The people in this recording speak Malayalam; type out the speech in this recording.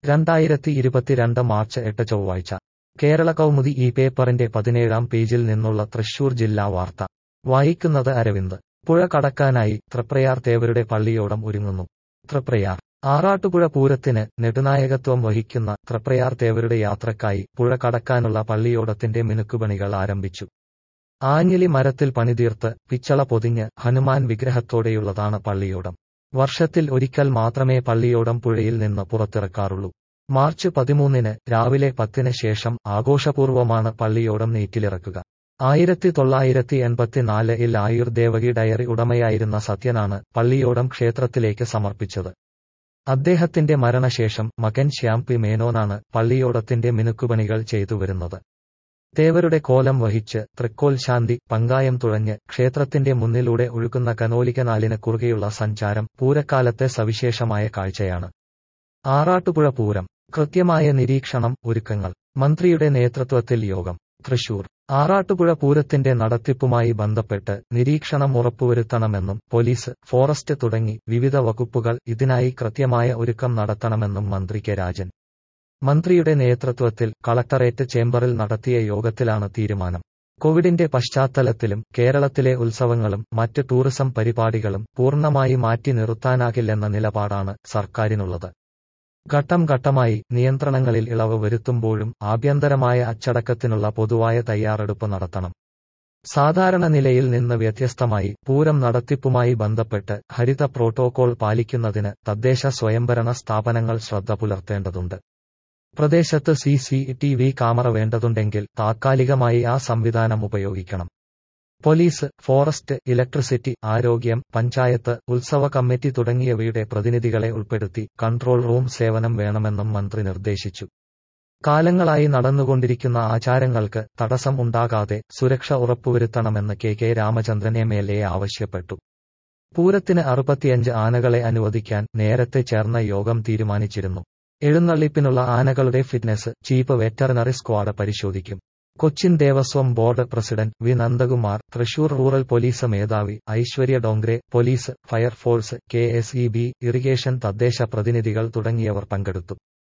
രണ്ടായിരത്തി ഇരുപത്തിരണ്ട് മാർച്ച് എട്ട് ചൊവ്വാഴ്ച കേരള കൗമുദി ഈ പേപ്പറിന്റെ പതിനേഴാം പേജിൽ നിന്നുള്ള തൃശൂർ ജില്ലാ വാർത്ത വായിക്കുന്നത് അരവിന്ദ് പുഴ കടക്കാനായി തൃപ്രയാർ തേവരുടെ പള്ളിയോടം ഒരുങ്ങുന്നു തൃപ്രയാർ ആറാട്ടുപുഴ പൂരത്തിന് നെടുനായകത്വം വഹിക്കുന്ന തൃപ്രയാർ തേവരുടെ യാത്രക്കായി പുഴ കടക്കാനുള്ള പള്ളിയോടത്തിന്റെ മിനുക്കുപണികൾ ആരംഭിച്ചു ആഞ്ഞിലി മരത്തിൽ പണിതീർത്ത് പിച്ചള പൊതിഞ്ഞ് ഹനുമാൻ വിഗ്രഹത്തോടെയുള്ളതാണ് പള്ളിയോടം വർഷത്തിൽ ഒരിക്കൽ മാത്രമേ പള്ളിയോടം പുഴയിൽ നിന്ന് പുറത്തിറക്കാറുള്ളൂ മാർച്ച് പതിമൂന്നിന് രാവിലെ പത്തിന് ശേഷം ആഘോഷപൂർവ്വമാണ് പള്ളിയോടം നീറ്റിലിറക്കുക ആയിരത്തി തൊള്ളായിരത്തി എൺപത്തിനാലിൽ ആയുർ ദേവകി ഡയറി ഉടമയായിരുന്ന സത്യനാണ് പള്ളിയോടം ക്ഷേത്രത്തിലേക്ക് സമർപ്പിച്ചത് അദ്ദേഹത്തിന്റെ മരണശേഷം മകൻ ശ്യാം പി മേനോനാണ് പള്ളിയോടത്തിന്റെ മിനുക്കുപണികൾ ചെയ്തുവരുന്നത് തേവരുടെ കോലം വഹിച്ച് തൃക്കോൽ ശാന്തി പങ്കായം തുഴഞ്ഞ് ക്ഷേത്രത്തിന്റെ മുന്നിലൂടെ ഒഴുകുന്ന കനോലികനാലിന് കുറുകെയുള്ള സഞ്ചാരം പൂരക്കാലത്തെ സവിശേഷമായ കാഴ്ചയാണ് ആറാട്ടുപുഴ പൂരം കൃത്യമായ നിരീക്ഷണം ഒരുക്കങ്ങൾ മന്ത്രിയുടെ നേതൃത്വത്തിൽ യോഗം തൃശൂർ ആറാട്ടുപുഴ പൂരത്തിന്റെ നടത്തിപ്പുമായി ബന്ധപ്പെട്ട് നിരീക്ഷണം ഉറപ്പുവരുത്തണമെന്നും പോലീസ് ഫോറസ്റ്റ് തുടങ്ങി വിവിധ വകുപ്പുകൾ ഇതിനായി കൃത്യമായ ഒരുക്കം നടത്തണമെന്നും മന്ത്രി കെ രാജൻ മന്ത്രിയുടെ നേതൃത്വത്തിൽ കളക്ടറേറ്റ് ചേംബറിൽ നടത്തിയ യോഗത്തിലാണ് തീരുമാനം കോവിഡിന്റെ പശ്ചാത്തലത്തിലും കേരളത്തിലെ ഉത്സവങ്ങളും മറ്റ് ടൂറിസം പരിപാടികളും പൂർണ്ണമായി മാറ്റി നിർത്താനാകില്ലെന്ന നിലപാടാണ് സർക്കാരിനുള്ളത് ഘട്ടം ഘട്ടമായി നിയന്ത്രണങ്ങളിൽ ഇളവ് വരുത്തുമ്പോഴും ആഭ്യന്തരമായ അച്ചടക്കത്തിനുള്ള പൊതുവായ തയ്യാറെടുപ്പ് നടത്തണം സാധാരണ നിലയിൽ നിന്ന് വ്യത്യസ്തമായി പൂരം നടത്തിപ്പുമായി ബന്ധപ്പെട്ട് ഹരിത പ്രോട്ടോകോൾ പാലിക്കുന്നതിന് തദ്ദേശ സ്വയംഭരണ സ്ഥാപനങ്ങൾ ശ്രദ്ധ പുലർത്തേണ്ടതുണ്ട് പ്രദേശത്ത് C C T V camera വേണ്ടതുണ്ടെങ്കിൽ താത്കാലികമായി ആ സംവിധാനം ഉപയോഗിക്കണം പോലീസ് ഫോറസ്റ്റ് ഇലക്ട്രിസിറ്റി ആരോഗ്യം പഞ്ചായത്ത് ഉത്സവ കമ്മിറ്റി തുടങ്ങിയവയുടെ പ്രതിനിധികളെ ഉൾപ്പെടുത്തി കൺട്രോൾ റൂം സേവനം വേണമെന്നും മന്ത്രി നിർദ്ദേശിച്ചു കാലങ്ങളായി നടന്നുകൊണ്ടിരിക്കുന്ന ആചാരങ്ങൾക്ക് തടസ്സം ഉണ്ടാകാതെ സുരക്ഷ ഉറപ്പുവരുത്തണമെന്ന് K K Ramachandran M L A ആവശ്യപ്പെട്ടു പൂരത്തിന് അറുപത്തിയഞ്ച് ആനകളെ അനുവദിക്കാൻ നേരത്തെ ചേർന്ന യോഗം തീരുമാനിച്ചിരുന്നു എഴുന്നള്ളിപ്പിനുള്ള ആനകളുടെ ഫിറ്റ്നസ് ചീഫ് വെറ്ററിനറി സ്ക്വാഡ് പരിശോധിക്കും Cochin Devaswom board president V Nandakumar Thrissur rural police മേധാവി Aishwarya Dongre police fire force K S E B irrigation തദ്ദേശ പ്രതിനിധികൾ തുടങ്ങിയവർ പങ്കെടുത്തു